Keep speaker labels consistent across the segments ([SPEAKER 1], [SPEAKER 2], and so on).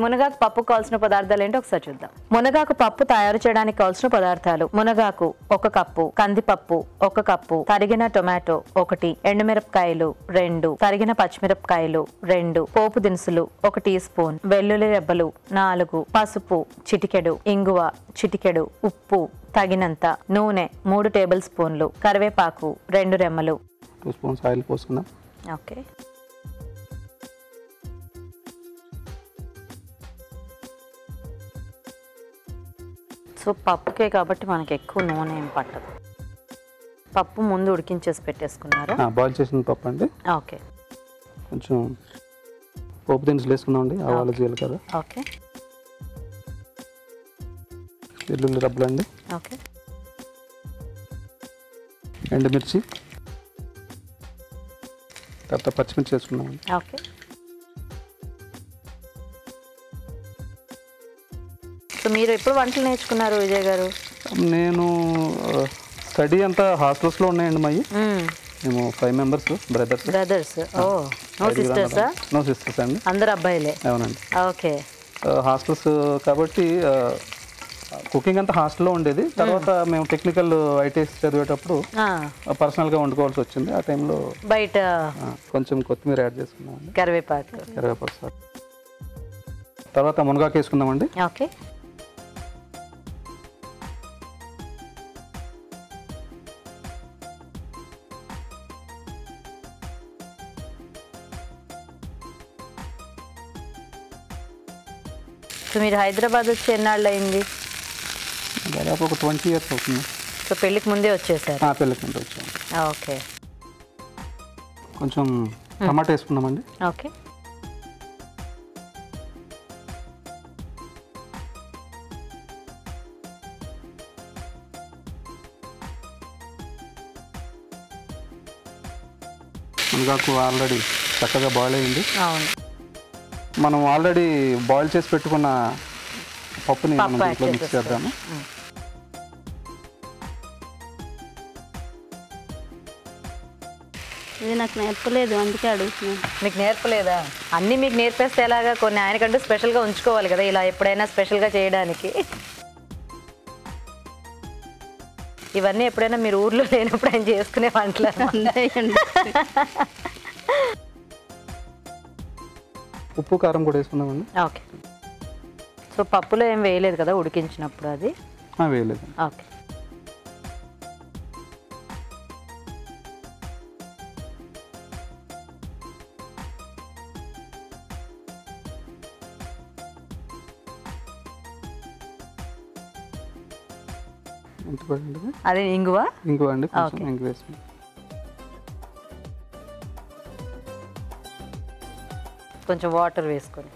[SPEAKER 1] మునగాకు పప్పు కావాల్సిన పదార్థాలు ఏంటో ఒకసారి చూద్దాం మునగాకు పప్పు తయారు చేయడానికి కావాల్సిన పదార్థాలు మునగాకు ఒక కప్పు కందిపప్పు ఒక కప్పు తరిగిన టొమాటో ఒకటి ఎండుమిరపకాయలు రెండు తరిగిన పచ్చిమిరపకాయలు రెండు పోపు దినుసులు ఒక టీ స్పూన్ వెల్లుల్లి రెబ్బలు నాలుగు పసుపు చిటికెడు ఇంగువ చిటికెడు ఉప్పు తగినంత నూనె మూడు టేబుల్ స్పూన్లు కరివేపాకు రెండు రెమ్మలు
[SPEAKER 2] టూ స్పూన్స్ ఆయిల్ పోసుకుందాం
[SPEAKER 1] ఓకే సో పప్పుకే కాబట్టి మనకి ఎక్కువ నూనె ఏం పట్టదు పప్పు ముందు ఉడికించేసి పెట్టేసుకున్నారు
[SPEAKER 2] బాయిల్ చేసిన పప్పు అండి
[SPEAKER 1] ఓకే
[SPEAKER 2] కొంచెం పోపు దినుసులు వేసుకుందామండి ఆవాలు జీలకర్ర
[SPEAKER 1] ఓకే
[SPEAKER 2] వెల్లుల్లి రబ్బలు అండి
[SPEAKER 1] ఓకే
[SPEAKER 2] ఎండుమిర్చి తర్వాత పచ్చిమిర్చి వేసుకున్నామండి
[SPEAKER 1] ఓకే సో మీరు ఎప్పుడు వంటలు నేర్చుకున్నారు విజయ్ గారు
[SPEAKER 2] నేను స్టడీ అంతా హాస్టల్స్లో ఉన్నాయండి మావి మేము five members brothers
[SPEAKER 1] brothers oh no సిస్టర్సా
[SPEAKER 2] నో సిస్టర్స్ అండి
[SPEAKER 1] అందరు అబ్బాయిలే
[SPEAKER 2] అవునండి
[SPEAKER 1] ఓకే
[SPEAKER 2] హాస్టల్స్ కాబట్టి కుకింగ్ అంతా హాస్టల్లో ఉండేది తర్వాత మేము టెక్నికల్ ఐటీఎస్ చదివేటప్పుడు పర్సనల్గా వండుకోవాల్సి వచ్చింది ఆ టైంలో
[SPEAKER 1] బయట
[SPEAKER 2] ఆ, కొంచెం కొత్తిమీర యాడ్ చేసుకున్నామండి
[SPEAKER 1] కరివేపాకు
[SPEAKER 2] కరివేపాకు సార్ తర్వాత మునగాకు వేసుకుందామండి
[SPEAKER 1] ఓకే సో మీరు హైదరాబాద్ వచ్చి ఎన్నాళ్ళు అయింది
[SPEAKER 2] దాదాపు ఒక ట్వంటీ ఇయర్స్ అవుతుంది
[SPEAKER 1] సో పెళ్ళికి ముందే వచ్చేసారు
[SPEAKER 2] ఆ, పెళ్ళికి ముందు వచ్చాము
[SPEAKER 1] ఓకే
[SPEAKER 2] కొంచెం టమాటా వేసుకున్నామండి
[SPEAKER 1] ఓకే
[SPEAKER 2] మునగాకు ఆల్రెడీ చక్కగా బాయిల్ అయింది
[SPEAKER 1] అవును
[SPEAKER 2] మనం ఆల్రెడీ బాయిల్ చేసి పెట్టుకున్న పప్పుని మనం
[SPEAKER 1] పప్పు యాడ్
[SPEAKER 2] దీంట్లో మిక్స్
[SPEAKER 1] చేసేస్తాం.
[SPEAKER 2] చేద్దాము
[SPEAKER 3] ఇది నాకు నేర్పలేదు అందుకే అడుగుతున్నాను
[SPEAKER 1] మీకు నేర్పలేదా అన్నీ మీకు నేర్పేస్తే ఎలాగా కొన్ని ఆయనకంటూ స్పెషల్గా ఉంచుకోవాలి కదా ఇలా ఎప్పుడైనా స్పెషల్గా చేయడానికి ఇవన్నీ ఎప్పుడైనా మీరు ఊర్లో లేనప్పుడు ఆయన చేసుకునే వంటలు
[SPEAKER 3] అంతేయండి
[SPEAKER 2] ఉప్పు కారం కూడా వేసుకున్నామండి
[SPEAKER 1] ఓకే సో పప్పులో ఏం వేయలేదు కదా ఉడికించినప్పుడు అది
[SPEAKER 2] ఆ, వేయలేదు
[SPEAKER 1] ఓకే
[SPEAKER 2] ఎంత పడింది
[SPEAKER 1] అది ఇంగువ
[SPEAKER 2] ఇంకో అండి
[SPEAKER 1] ఓకే.
[SPEAKER 2] కొంచెం ఇంక వేసుకున్నాం
[SPEAKER 1] కొంచెం వాటర్ వేసుకొని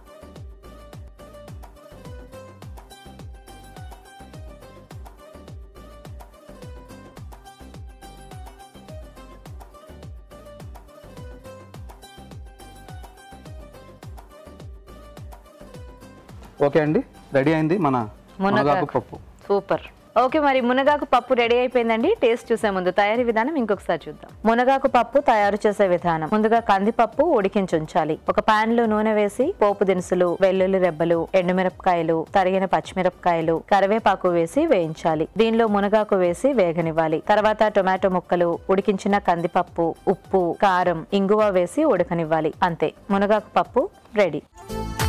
[SPEAKER 2] ఓకే అండి రెడీ అయింది మన మునగాకు పప్పు
[SPEAKER 1] సూపర్ ఓకే మరి మునగాకు పప్పు రెడీ అయిపోయిందండి టేస్ట్ చూసే ముందు తయారీ విధానం ఇంకొకసారి చూద్దాం మునగాకు పప్పు తయారు చేసే విధానం ముందుగా కందిపప్పు ఉడికించి ఉంచాలి ఒక పాన్ లో నూనె వేసి పోపు దినుసులు వెల్లుల్లి రెబ్బలు ఎండుమిరపకాయలు తరిగిన పచ్చిమిరపకాయలు కరివేపాకు వేసి వేయించాలి దీనిలో మునగాకు వేసి వేగనివ్వాలి తర్వాత టొమాటో ముక్కలు ఉడికించిన కందిపప్పు ఉప్పు కారం ఇంగువ వేసి ఉడకనివ్వాలి అంతే మునగాకు పప్పు రెడీ